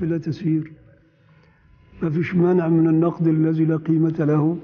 الصرف لا تسير ما فيش مانع من النقد الذي لا قيمة له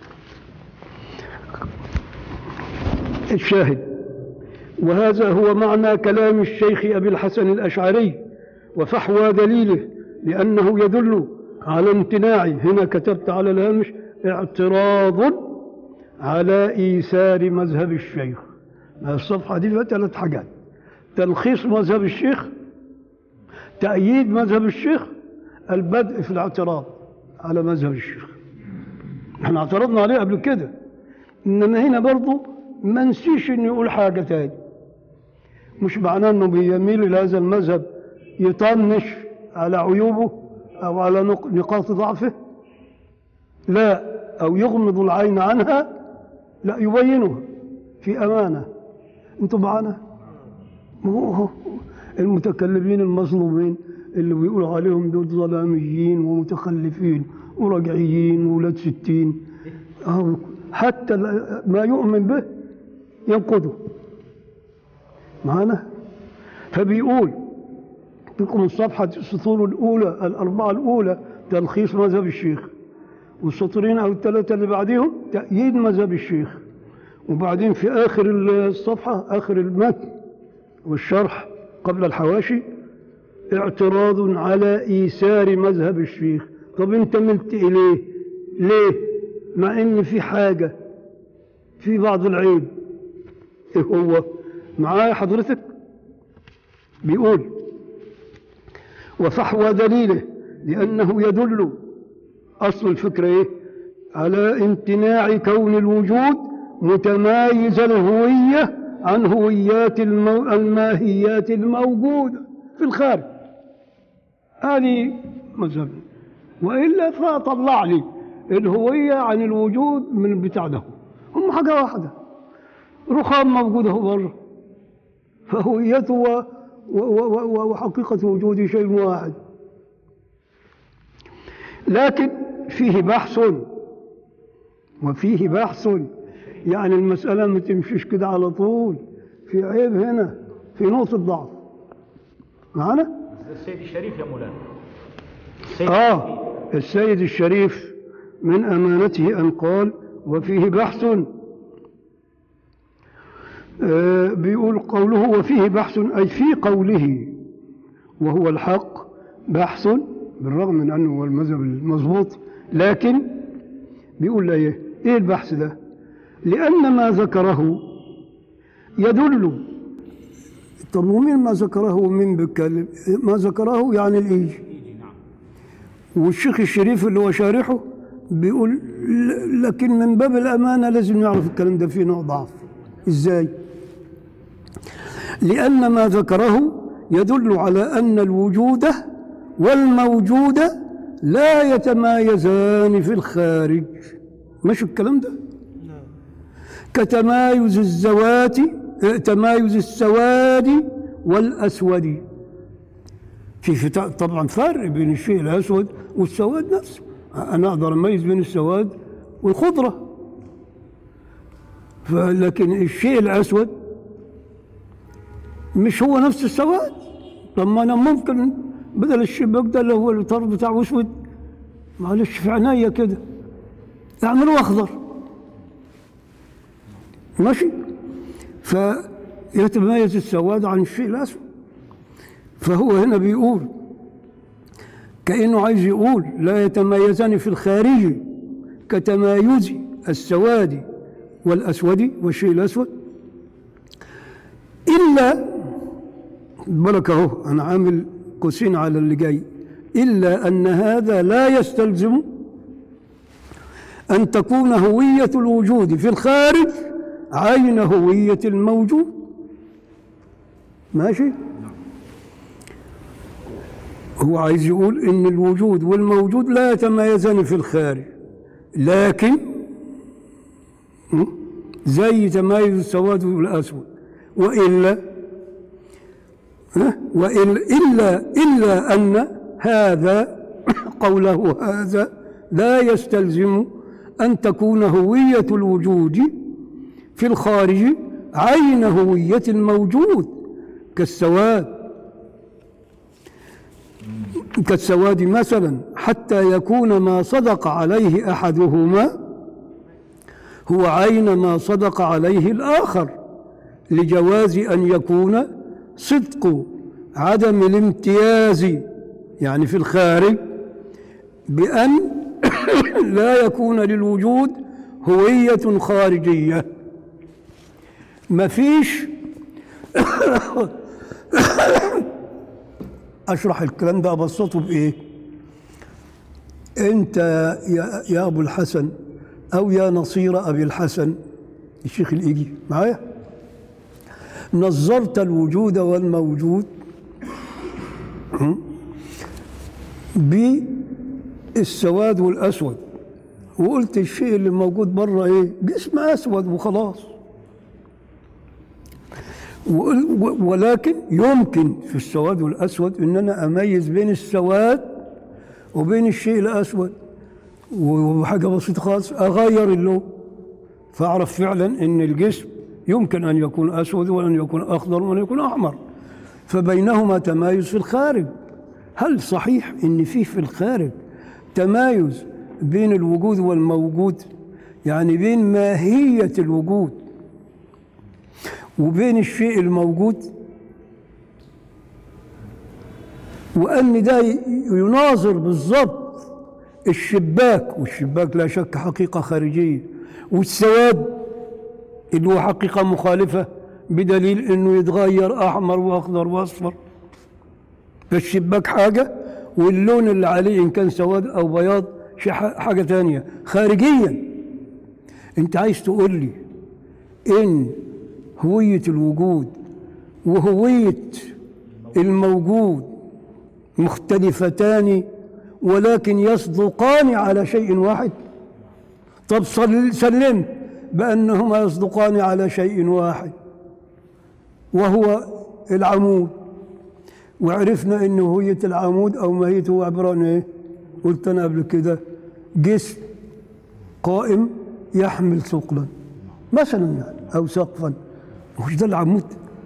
الشاهد وهذا هو معنى كلام الشيخ أبي الحسن الأشعري وفحوى دليله لأنه يدل على امتناع هنا كتبت على الهامش اعتراض على إيثار مذهب الشيخ الصفحة دي فيها ثلاث حاجات تلخيص مذهب الشيخ تأييد مذهب الشيخ البدء في الاعتراض على مذهب الشيخ احنا اعترضنا عليه قبل كده انما هنا برضه ما نسيش انه يقول حاجه تاني مش معناه انه بيميل الى هذا المذهب يطنش على عيوبه او على نق- نقاط ضعفه لا او يغمض العين عنها لا يبينها في امانه انتوا معانا ما هو- هو المتكلمين المظلومين اللي بيقولوا عليهم دول ظلاميين ومتخلفين ورجعيين وولاد ستين أهو حتى لا- ما يؤمن به ينقده معانا فبيقول تلكم الصفحة السطور الأولى الأربعة الأولى تلخيص مذهب الشيخ والسطرين أو الثلاثة اللي بعديهم تأييد مذهب الشيخ وبعدين في آخر الصفحة آخر المتن والشرح قبل الحواشي اعتراض على إيثار مذهب الشيخ طب أنت ملت إليه ليه مع إن في حاجة في بعض العيب إيه هو معايا حضرتك بيقول وفحوى دليله لأنه يدل أصل الفكرة إيه على امتناع كون الوجود متمايز الهوية عن هويات المو... الماهيات الموجودة في الخارج هذه مذهب وإلا فطلع لي الهوية عن الوجود من البتاع ده هم حاجة واحدة رخام موجودة بره فهويته و... و... و... و... وحقيقة وجوده شيء واحد لكن فيه بحث وفيه بحث يعني المسألة ما تمشيش كده على طول في عيب هنا في نقطة ضعف معنا؟ السيد الشريف يا مولانا السيد آه السيد الشريف من أمانته أن قال وفيه بحث آه بيقول قوله وفيه بحث أي في قوله وهو الحق بحث بالرغم من أنه هو المذهب المضبوط لكن بيقول لا إيه إيه البحث ده لأن ما ذكره يدل طب ومين ما ذكره ومين بيتكلم ما ذكره يعني الإيج والشيخ الشريف اللي هو شارحه بيقول ل- لكن من باب الأمانة لازم نعرف الكلام ده فيه نوع ضعف إزاي لأن ما ذكره يدل على أن الوجود والموجود لا يتمايزان في الخارج مش الكلام ده كتمايز الزوات اه، تمايز السواد والأسود في فتا- طبعا فرق بين الشيء الأسود والسواد نفسه أنا أقدر أميز بين السواد والخضرة لكن الشيء الأسود مش هو نفس السواد طب ما أنا ممكن بدل الشباك ده اللي هو الطرف بتاعه أسود معلش في عينيا كده اعمله أخضر ماشي فيتميز السواد عن الشيء الأسود فهو هنا بيقول كأنه عايز يقول لا يتميزان في الخارج كتمايز السواد والأسود والشيء الأسود إلا بالك أهو أنا عامل قوسين على اللي جاي إلا أن هذا لا يستلزم أن تكون هوية الوجود في الخارج عين هوية الموجود ماشي هو عايز يقول ان الوجود والموجود لا يتميزان في الخارج لكن م? زي تمايز السواد والاسود والا ها؟ وإلا إلا إلا أن هذا قوله هذا لا يستلزم أن تكون هوية الوجود في الخارج عين هوية الموجود كالسواد كالسواد مثلا حتى يكون ما صدق عليه أحدهما هو عين ما صدق عليه الآخر لجواز أن يكون صدق عدم الامتياز يعني في الخارج بأن لا يكون للوجود هوية خارجية مفيش أشرح الكلام ده أبسطه بإيه أنت يا, يا أبو الحسن أو يا نصير أبي الحسن الشيخ الإيجي معايا نظرت الوجود والموجود بالسواد والأسود وقلت الشيء اللي موجود بره ايه جسم اسود وخلاص وقل- ولكن يمكن في السواد والاسود ان انا اميز بين السواد وبين الشيء الاسود وحاجه بسيطه خالص اغير اللون فاعرف فعلا ان الجسم يمكن ان يكون اسود وان يكون اخضر وان يكون احمر فبينهما تمايز في الخارج هل صحيح ان في في الخارج تمايز بين الوجود والموجود يعني بين ماهيه الوجود وبين الشيء الموجود وان ده يناظر بالضبط الشباك والشباك لا شك حقيقه خارجيه والسواد اللي هو حقيقه مخالفه بدليل انه يتغير احمر واخضر واصفر فالشباك حاجه واللون اللي عليه ان كان سواد او بياض شي ح- حاجه تانية خارجيا انت عايز تقول لي ان هويه الوجود وهويه الموجود مختلفتان ولكن يصدقان على شيء واحد طب صل- سلمت بأنهما يصدقان على شيء واحد وهو العمود وعرفنا ان هوية العمود او ماهيته هو عبارة عن ايه قلت انا قبل كده جسم قائم يحمل ثقلا مثلا يعني او سقفا مش ده العمود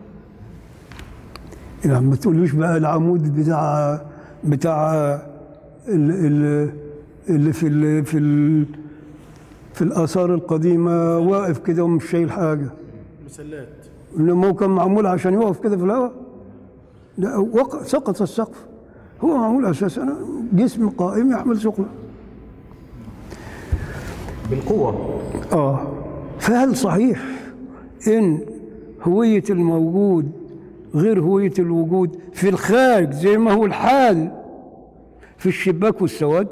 يعني ما تقولوش بقى العمود بتاع بتاع ال- ال- اللي في ال في ال في الآثار القديمة واقف كده ومش شايل حاجة مسلات إنما هو كان معمول عشان يقف كده في الهواء لا وقع سقط السقف هو معمول أساسا جسم قائم يحمل ثقلا بالقوة آه فهل صحيح إن هوية الموجود غير هوية الوجود في الخارج زي ما هو الحال في الشباك والسواد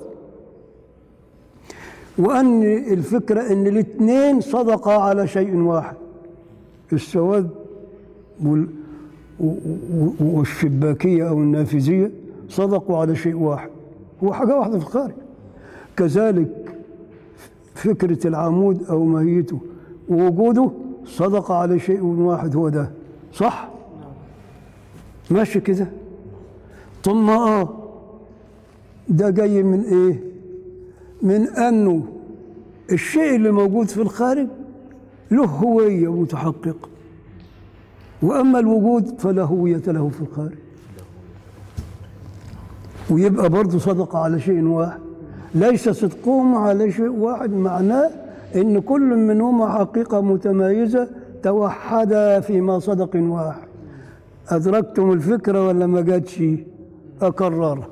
وأن الفكرة أن الاثنين صدقا على شيء واحد السواد وال و- و- والشباكية أو النافذية صدقوا على شيء واحد هو حاجة واحدة في الخارج كذلك فكرة العمود أو ماهيته ووجوده صدق على شيء واحد هو ده صح؟ ماشي كده ثم آه ده جاي من إيه؟ من أنه الشيء اللي موجود في الخارج له هوية متحققة وأما الوجود فلا هوية له في الخارج ويبقى برضه صدق على شيء واحد ليس صدقهم على شيء واحد معناه ان كل منهما حقيقه متميزه توحدا فيما صدق واحد ادركتم الفكره ولا ما جاتش اكررها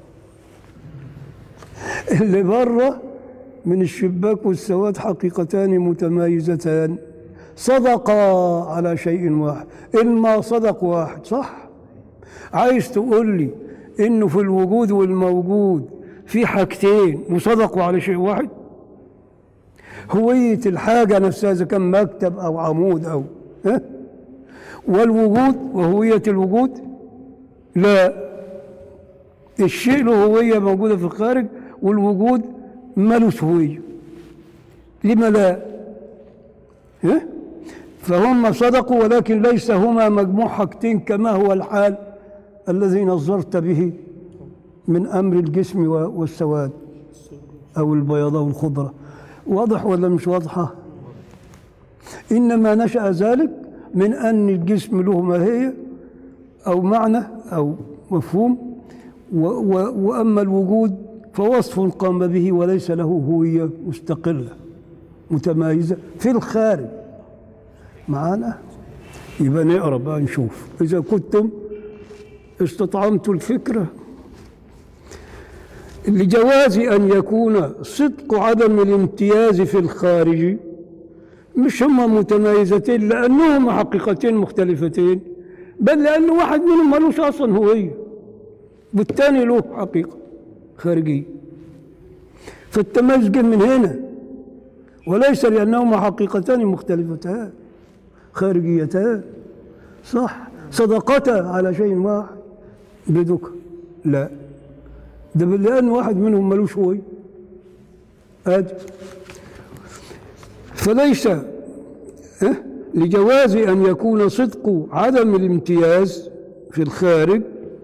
اللي بره من الشباك والسواد حقيقتان متمايزتان صدقا على شيء واحد إما صدق واحد صح عايز تقول لي انه في الوجود والموجود في حاجتين وصدقوا على شيء واحد هوية الحاجة نفسها إذا كان مكتب أو عمود أو ها؟ والوجود وهوية الوجود لا الشيء له هوية موجودة في الخارج والوجود ملوش هوية لما لا ها؟ فهم صدقوا ولكن ليس هما مجموع حاجتين كما هو الحال الذي نظرت به من أمر الجسم و- والسواد أو البياضة والخضرة واضح ولا مش واضحة إنما نشأ ذلك من أن الجسم له ماهية أو معنى أو مفهوم و و وأما الوجود فوصف قام به وليس له هوية مستقلة متمايزة في الخارج معانا يبقى نقرا بقى نشوف إذا كنتم استطعمتوا الفكرة لجواز أن يكون صدق عدم الامتياز في الخارج مش هما متمايزتين لأنهما حقيقتين مختلفتين بل لأن واحد منهم ملوش أصلا هوية والتاني له حقيقة خارجية فالتميز جه من هنا وليس لأنهما حقيقتان مختلفتان خارجيتان صح صدقتا على شيء واحد بدك لا ده بل لأن واحد منهم ملوش هوية آدي فليس اه؟ لجواز أن يكون صدق عدم الامتياز في الخارج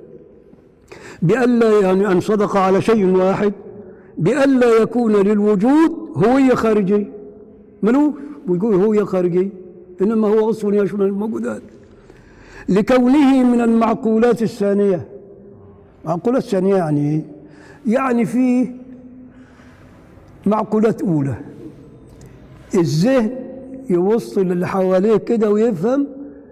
بألا يعني أن صدق على شيء واحد بألا يكون للوجود هوية خارجية ملوش ويقول هوية خارجية إنما هو وصف يشمل الموجودات لكونه من المعقولات الثانية معقولات ثانية يعني إيه؟ يعني فيه معقولات أولى الذهن يوصل اللي حواليه كده ويفهم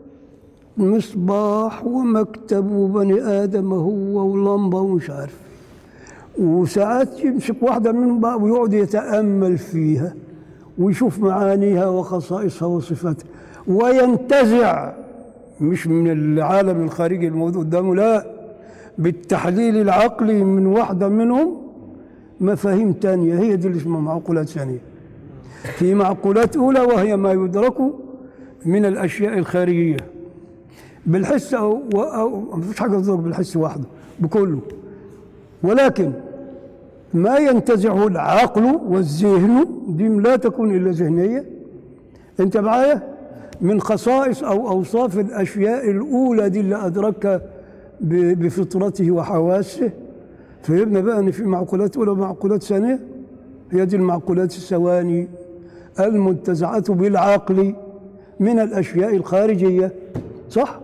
مصباح ومكتب وبني آدم هو ولمبة ومش عارف وساعات يمسك واحدة منهم بقى ويقعد يتأمل فيها ويشوف معانيها وخصائصها وصفاتها وينتزع مش من العالم الخارجي الموجود قدامه لا بالتحليل العقلي من واحدة منهم مفاهيم تانية هي دي اللي اسمها معقولات ثانية في معقولات أولى وهي ما يدرك من الأشياء الخارجية بالحس أو, أو مفيش حاجة تدرك بالحس وحده بكله ولكن ما ينتزعه العقل والذهن دي لا تكون إلا ذهنية أنت معايا من خصائص أو أوصاف الأشياء الأولى دي اللي أدركها ب- بفطرته وحواسه فيبنى بقى أن في معقولات أولى ومعقولات ثانية هي دي المعقولات الثواني المنتزعة بالعقل من الأشياء الخارجية صح؟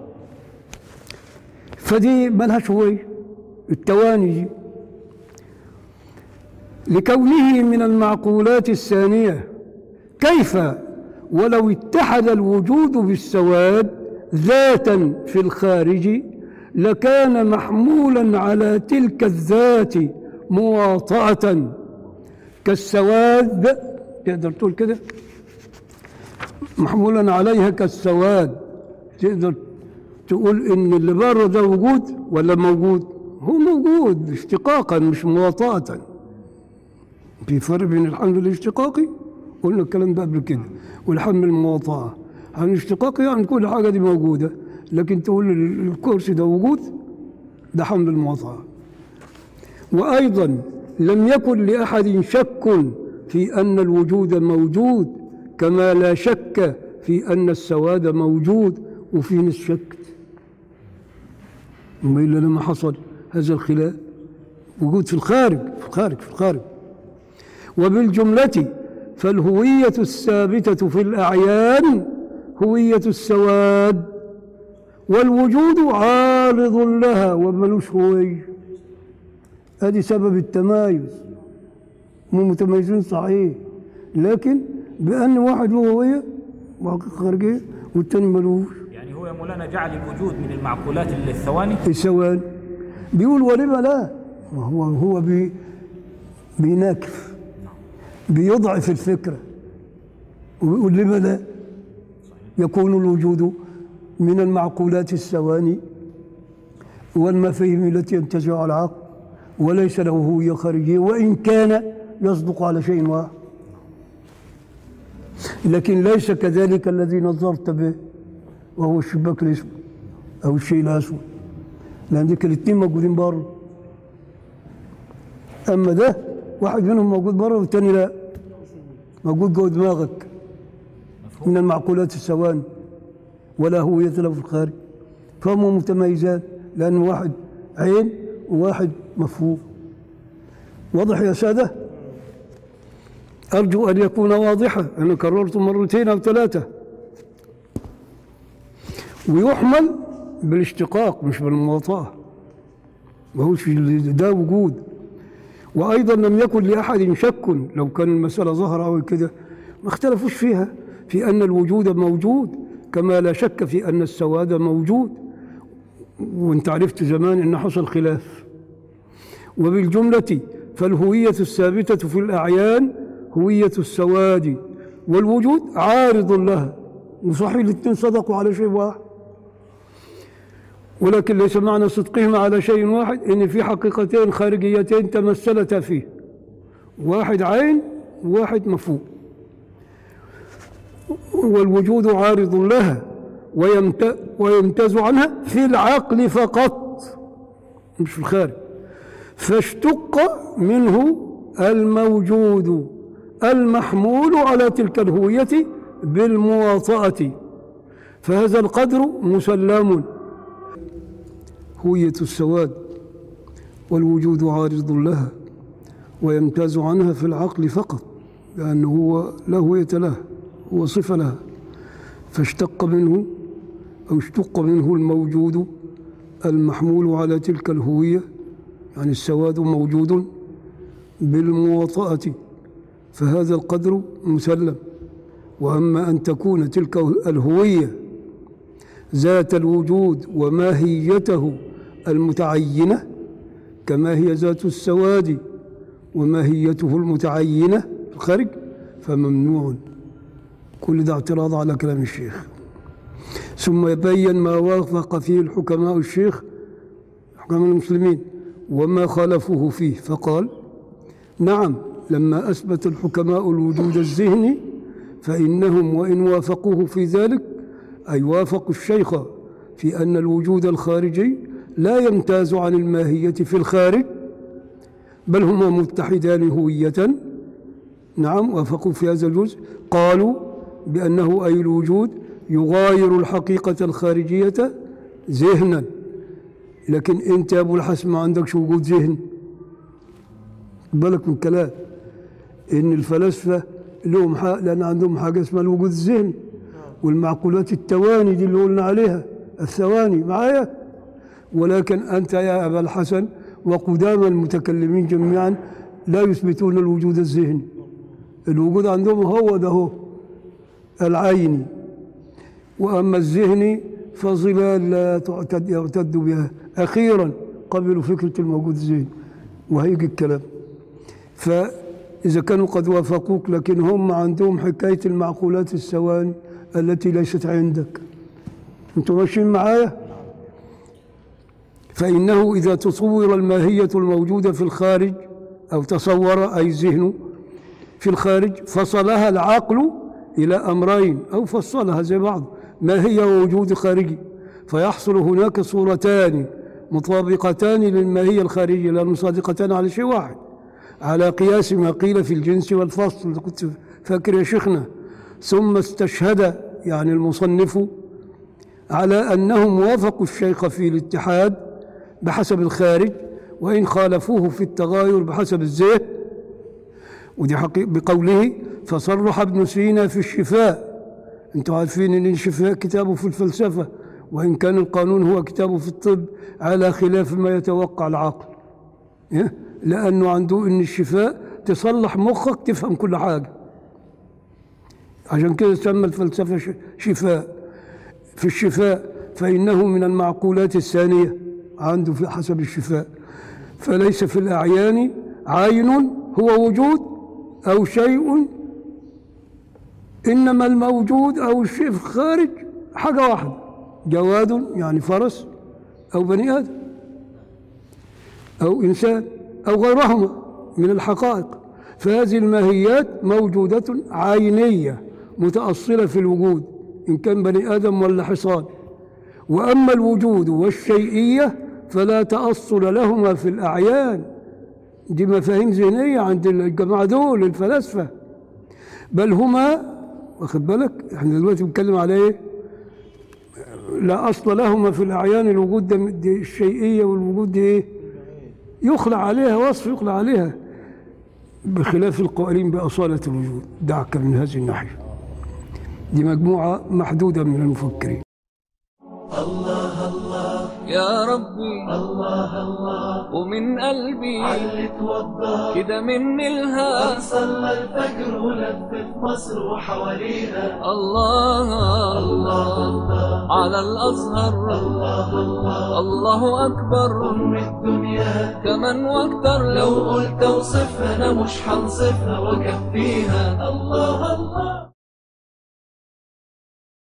فدي ملهاش هوية التواني دي لكونه من المعقولات الثانية كيف ولو اتحد الوجود بالسواد ذاتا في الخارج لكان محمولا على تلك الذات مواطأة كالسواد تقدر تقول كده محمولا عليها كالسواد تقدر تقول ان اللي بره ده وجود ولا موجود هو موجود اشتقاقا مش مواطأة في فرق بين الحمل الاشتقاقي قلنا الكلام ده قبل كده والحمل المواطأة الحمل الاشتقاقي يعني كل حاجة دي موجودة لكن تقول ال- الكرسي ده وجود ده حمل المواطأة وأيضا لم يكن لأحد شك في أن الوجود موجود كما لا شك في أن السواد موجود وفي ناس شكت وما إلا لما حصل هذا الخلاف وجود في الخارج في الخارج في الخارج وبالجملة فالهوية الثابتة في الأعيان هوية السواد والوجود عارض لها وملوش هوية هذه سبب التمايز هم متميزين صحيح لكن بأن واحد له هوية وحقيقة خارجية والتاني ملوش يعني هو يا مولانا جعل الوجود من المعقولات الثواني السواد بيقول ولما لا ما هو هو بي بيناكف بيضعف الفكرة ويقول لما لا يكون الوجود من المعقولات الثواني والمفاهيم التي ينتزعها العقل وليس له هوية خارجية وإن كان يصدق على شيء واحد لكن ليس كذلك الذي نظرت به وهو الشباك الاسود أو الشيء الأسود لأن ديك الاثنين موجودين بره أما ده واحد منهم موجود بره والتاني لا موجود جوه دماغك من المعقولات الثواني ولا هوية له في الخارج فهم متميزان لأن واحد عين وواحد مفهوم واضح يا سادة أرجو أن يكون واضحا أنا كررته مرتين أو ثلاثة ويحمل بالاشتقاق مش بالمواطأة ما هوش ده وجود وأيضا لم يكن لأحد شك لو كان المسألة ظاهرة أو كده ما اختلفوش فيها في أن الوجود موجود كما لا شك في أن السواد موجود وانت عرفت زمان أن حصل خلاف وبالجملة فالهوية الثابتة في الأعيان هوية السواد والوجود عارض لها وصحيح الاثنين صدقوا على شيء واحد ولكن ليس معنى صدقهم على شيء واحد ان في حقيقتين خارجيتين تمثلتا فيه واحد عين وواحد مفهوم والوجود عارض لها ويمت- ويمتاز عنها في العقل فقط مش في الخارج فاشتق منه الموجود المحمول على تلك الهوية بالمواطأة فهذا القدر مسلم هوية السواد والوجود عارض لها ويمتاز عنها في العقل فقط لأنه هو لا هوية له هو صفة لها فاشتق منه أو اشتق منه الموجود المحمول على تلك الهوية يعني السواد موجود بالمواطأة فهذا القدر مسلم وأما أن تكون تلك الهوية ذات الوجود وماهيته المتعينة كما هي ذات السواد وماهيته المتعينة في الخارج فممنوع كل ده اعتراض على كلام الشيخ ثم يبين ما وافق فيه الحكماء الشيخ حكماء المسلمين وما خالفوه فيه فقال نعم لما أثبت الحكماء الوجود الذهني فإنهم وإن وافقوه في ذلك أي وافقوا الشيخ في أن الوجود الخارجي لا يمتاز عن الماهية في الخارج بل هما متحدان هوية نعم وافقوا في هذا الجزء قالوا بأنه أي الوجود يغاير الحقيقة الخارجية ذهنا لكن أنت يا أبو الحسن ما عندكش وجود ذهن بالك من كلام إن الفلاسفة لهم حق لأن عندهم حاجة اسمها الوجود الذهني والمعقولات التواني دي اللي قلنا عليها الثواني معايا ولكن أنت يا أبا الحسن وقدام المتكلمين جميعا لا يثبتون الوجود الذهني الوجود عندهم هو ده هو العيني وأما الذهني فظلال لا تعتد يعتد بها أخيرا قبلوا فكرة الموجود الذهني وهيجي الكلام فإذا كانوا قد وافقوك لكن هم عندهم حكاية المعقولات الثواني التي ليست عندك انتم ماشيين معايا فإنه إذا تصور الماهية الموجودة في الخارج أو تصور أي ذهن في الخارج فصلها العقل إلى أمرين أو فصلها زي بعض ما هي وجود خارجي فيحصل هناك صورتان مطابقتان للماهية الخارجية لأنه صادقتان على شيء واحد على قياس ما قيل في الجنس والفصل كنت فاكر يا شيخنا ثم استشهد يعني المصنف على أنهم وافقوا الشيخ في الاتحاد بحسب الخارج وإن خالفوه في التغاير بحسب الذهن ودي حقيقة بقوله فصرح ابن سينا في الشفاء انتم عارفين ان الشفاء كتابه في الفلسفة وإن كان القانون هو كتابه في الطب على خلاف ما يتوقع العقل إيه؟ لأنه عنده ان الشفاء تصلح مخك تفهم كل حاجة عشان كده سمى الفلسفة ش- شفاء في الشفاء فإنه من المعقولات الثانية عنده في حسب الشفاء فليس في الأعيان عين هو وجود أو شيء إنما الموجود أو الشيء في الخارج حاجة واحدة جواد يعني فرس أو بني آدم أو إنسان أو غيرهما من الحقائق فهذه الماهيات موجودة عينية متأصلة في الوجود إن كان بني آدم ولا حصان وأما الوجود والشيئية فلا تأصل لهما في الأعيان دي مفاهيم ذهنية عند الجماعة دول الفلاسفة بل هما واخد بالك احنا دلوقتي بنتكلم على ايه لا أصل لهما في الأعيان الوجود ده دي الشيئية والوجود دي ايه يخلع عليها وصف يخلع عليها بخلاف القائلين بأصالة الوجود دعك من هذه الناحية دي مجموعة محدودة من المفكرين يا ربي الله الله ومن قلبي علت وضح كده مني الها صلى الفجر ولف في مصر وحواليها الله الله على الأزهر الله أكبر أم الدنيا كمان واكتر لو لو قلت اوصفها انا مش هنصفها واكفيها الله الله